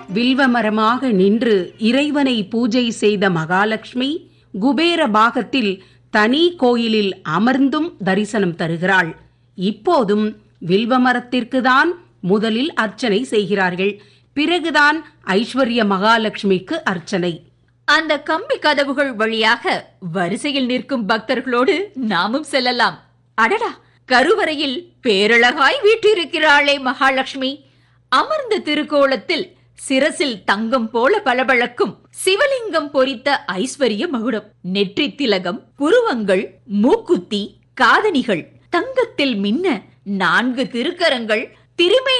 வில்வமரமாக நின்று இறைவனை பூஜை செய்த மகாலட்சுமி குபேர பாகத்தில் தனி கோயிலில் அமர்ந்தும் தரிசனம் தருகிறாள் இப்போதும் வில்வமரத்திற்குதான் முதலில் அர்ச்சனை செய்கிறார்கள் பிறகுதான் ஐஸ்வர்ய மகாலட்சுமிக்கு அர்ச்சனை அந்த கம்பி கதவுகள் வழியாக வரிசையில் நிற்கும் பக்தர்களோடு நாமும் செல்லலாம் அடடா கருவறையில் பேரழகாய் வீற்றிருக்கிறாளே மகாலட்சுமி அமர்ந்த திருக்கோலத்தில் சிரசில் தங்கம் போல பளபளக்கும் சிவலிங்கம் பொறித்த ஐஸ்வர்ய மகுடம் நெற்றி திலகம் புருவங்கள் மூக்குத்தி காதணிகள் தங்கத்தில் மின்ன நான்கு திருக்கரங்கள் திருமை